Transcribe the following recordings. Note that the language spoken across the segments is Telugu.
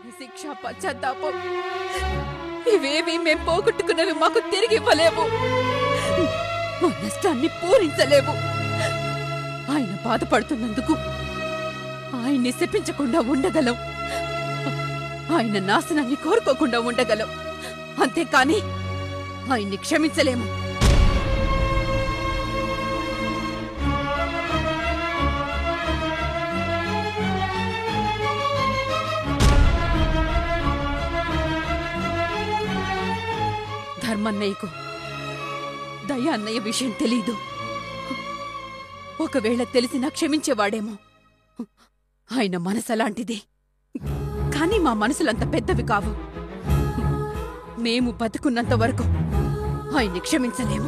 శిక్ష పశ్చాత్తాపం ఇవేవి మేం పోగొట్టుకున్నవి మాకు తిరిగి ఇవ్వలేవు మా నష్టాన్ని పూరించలేవు ఆయన బాధపడుతున్నందుకు ఆయన్ని శపించకుండా ఉండగలం ఆయన నాశనాన్ని కోరుకోకుండా ఉండగలం అంతేకాని ఆయన్ని క్షమించలేము ధర్మన్నయ్యకు దయ అన్నయ్య విషయం తెలీదు ఒకవేళ తెలిసినా క్షమించేవాడేమో ఆయన మనసు అలాంటిది కానీ మా మనసులంత పెద్దవి కావు మేము బతుకున్నంత వరకు ఆయన్ని క్షమించలేము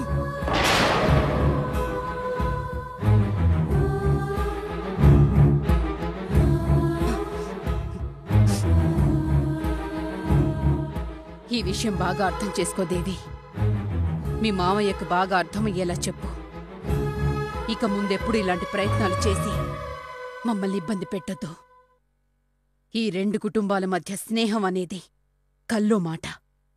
ఈ విషయం బాగా అర్థం చేసుకో దేవి మీ మామయ్యకు బాగా అర్థమయ్యేలా చెప్పు ఇక ముందెప్పుడు ఇలాంటి ప్రయత్నాలు చేసి మమ్మల్ని ఇబ్బంది పెట్టొద్దు ఈ రెండు కుటుంబాల మధ్య స్నేహం అనేది కల్లో మాట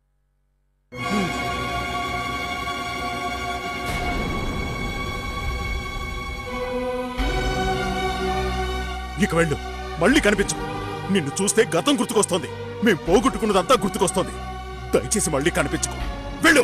ఇక వెళ్ళు మళ్ళీ కనిపించు నిన్ను చూస్తే గతం గుర్తుకొస్తోంది మేం పోగొట్టుకున్నదంతా గుర్తుకొస్తోంది దయచేసి మళ్ళీ కనిపించుకో వెళ్ళు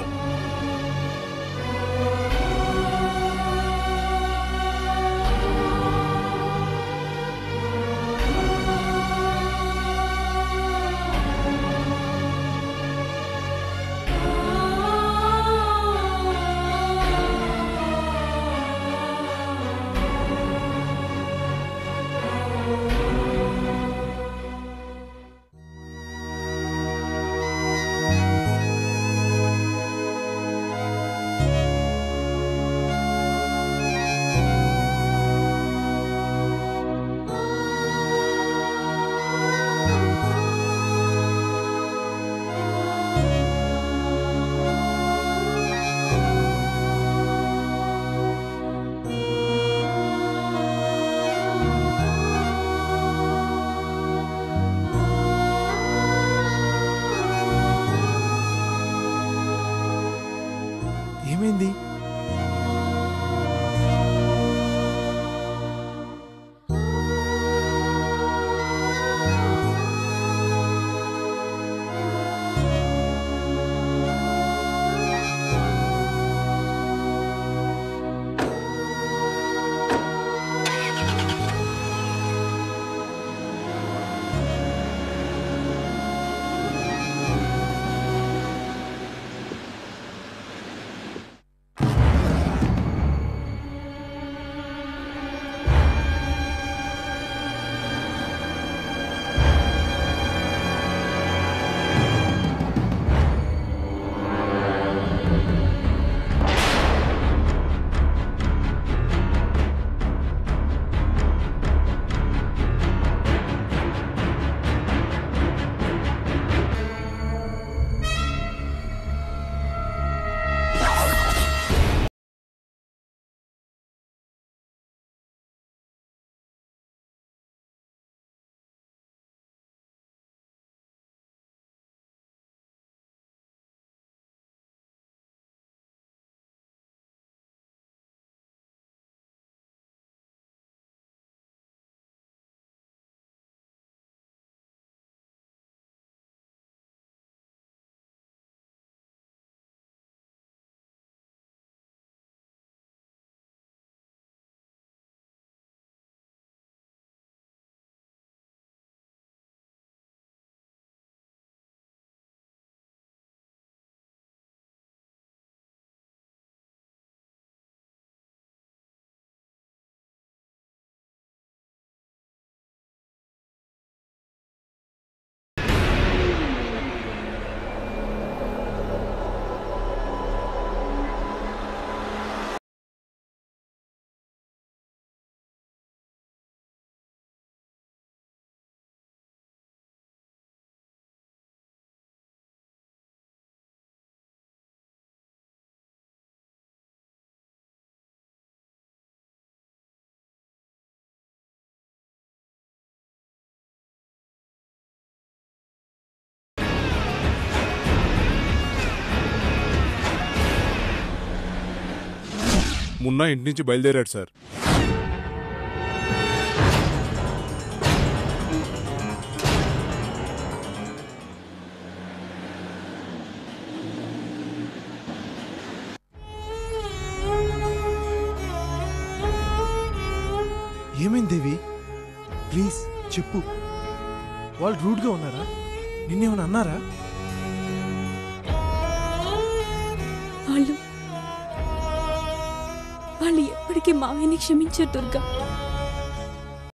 మున్నా ఇంటి నుంచి బయలుదేరాడు సార్ ఏమైంది దేవి ప్లీజ్ చెప్పు వాళ్ళు రూడ్గా ఉన్నారా నిన్నేమైనా అన్నారా వాళ్ళు వాళ్ళు ఎప్పటికీ మావయ్యని క్షమించారు దుర్గా